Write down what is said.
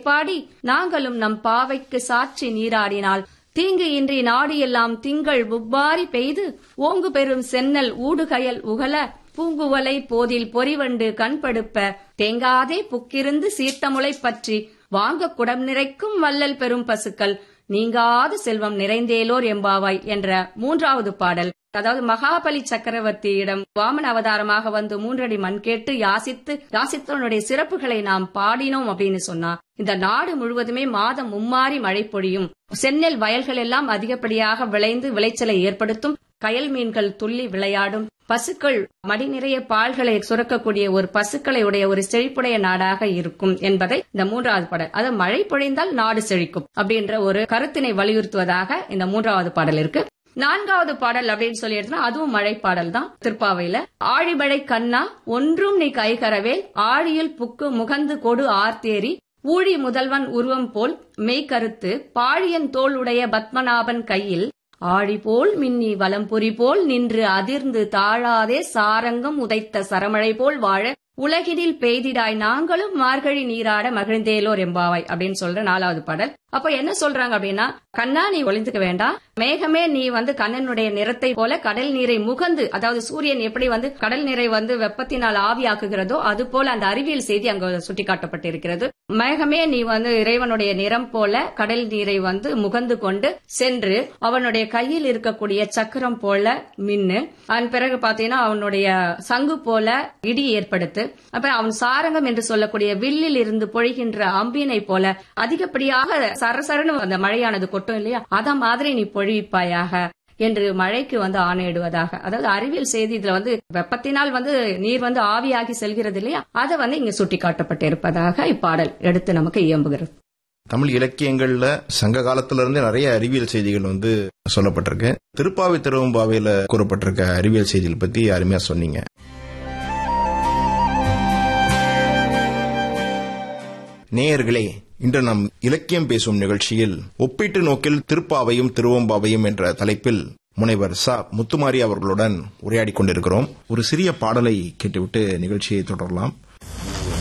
பாடி நாங்களும் நம் பாவைக்கு சாட்சி நீராடினால் தீங்கு இன்றி நாடியெல்லாம் திங்கள் உப்பாரி பெய்து ஓங்கு பெறும் சென்னல் ஊடுகயல் உகல பூங்குவலை போதில் பொறிவண்டு கண்படுப்ப தேங்காதே புக்கிருந்து சீர்த்தமுளை பற்றி வாங்க குடம் நிறைக்கும் வள்ளல் பெரும் பசுக்கள் நீங்காது செல்வம் நிறைந்தேலோர் எம்பாவாய் என்ற மூன்றாவது பாடல் அதாவது மகாபலி சக்கரவர்த்தியிடம் வாமன அவதாரமாக வந்து மூன்றடி மண் கேட்டு யாசித்து யாசித்தவனுடைய சிறப்புகளை நாம் பாடினோம் அப்படின்னு சொன்னா இந்த நாடு முழுவதுமே மாதம் மும்மாறி மழை பொழியும் செந்நெல் வயல்கள் எல்லாம் அதிகப்படியாக விளைந்து விளைச்சலை ஏற்படுத்தும் கயல் மீன்கள் துள்ளி விளையாடும் பசுக்கள் மடி நிறைய பால்களை சுரக்கக்கூடிய ஒரு பசுக்களை உடைய ஒரு செழிப்புடைய நாடாக இருக்கும் என்பதை இந்த மூன்றாவது பாடல் அது மழை பொழிந்தால் நாடு செழிக்கும் அப்படின்ற ஒரு கருத்தினை வலியுறுத்துவதாக இந்த மூன்றாவது பாடல் இருக்கு நான்காவது பாடல் அப்படின்னு சொல்லி எடுத்தா அதுவும் மழை பாடல் தான் திருப்பாவையில ஆழிமழை கண்ணா ஒன்றும் நீ கைகரவேல் ஆழியில் புக்கு முகந்து கொடு ஆர்த்தேரி ஊழி முதல்வன் உருவம் போல் மெய்கருத்து பாழியன் தோல் உடைய பத்மநாபன் கையில் ஆழி போல் மின்னி வலம்புரி போல் நின்று அதிர்ந்து தாழாதே சாரங்கம் உதைத்த சரமழை போல் வாழ உலகினில் பெய்திடாய் நாங்களும் மார்கழி நீராட மகிழ்ந்தேலோர் எம்பாவாய் அப்படின்னு சொல்ற நாலாவது பாடல் அப்ப என்ன சொல்றாங்க அப்படின்னா கண்ணா நீ ஒளிந்துக்க வேண்டாம் மேகமே நீ வந்து கண்ணனுடைய நிறத்தை போல கடல் நீரை முகந்து அதாவது சூரியன் எப்படி வந்து கடல் நீரை வந்து வெப்பத்தினால் ஆவியாக்குகிறதோ அது போல அந்த அறிவியல் செய்தி அங்க சுட்டிக்காட்டப்பட்டிருக்கிறது மேகமே நீ வந்து இறைவனுடைய நிறம் போல கடல் நீரை வந்து முகந்து கொண்டு சென்று அவனுடைய கையில் இருக்கக்கூடிய சக்கரம் போல மின்னு அதன் பிறகு பாத்தீங்கன்னா அவனுடைய சங்கு போல இடி ஏற்படுத்து அப்புறம் அவன் சாரங்கம் என்று சொல்லக்கூடிய வில்லில் இருந்து பொழிகின்ற அம்பினை போல அதிகப்படியாக சரசரன்னு அந்த மழையானது கொட்டும் இல்லையா அத மாதிரி நீ பொழிவிப்பாயாக என்று மழைக்கு வந்து ஆணையிடுவதாக அதாவது அறிவியல் செய்தி இதுல வந்து வெப்பத்தினால் வந்து நீர் வந்து ஆவியாகி செல்கிறது இல்லையா அதை வந்து இங்க சுட்டிக்காட்டப்பட்டிருப்பதாக இப்பாடல் எடுத்து நமக்கு இயம்புகிறது தமிழ் இலக்கியங்கள்ல சங்க காலத்துல இருந்து நிறைய அறிவியல் செய்திகள் வந்து சொல்லப்பட்டிருக்கு திருப்பாவை திருவம்பாவையில கூறப்பட்டிருக்க அறிவியல் செய்திகள் பத்தி அருமையா சொன்னீங்க நேயர்களே இன்று நாம் இலக்கியம் பேசும் நிகழ்ச்சியில் ஒப்பீட்டு நோக்கில் திருப்பாவையும் திருவம்பாவையும் என்ற தலைப்பில் முனைவர் ச முத்துமாரி அவர்களுடன் உரையாடி கொண்டிருக்கிறோம் ஒரு சிறிய பாடலை கேட்டுவிட்டு நிகழ்ச்சியை தொடரலாம்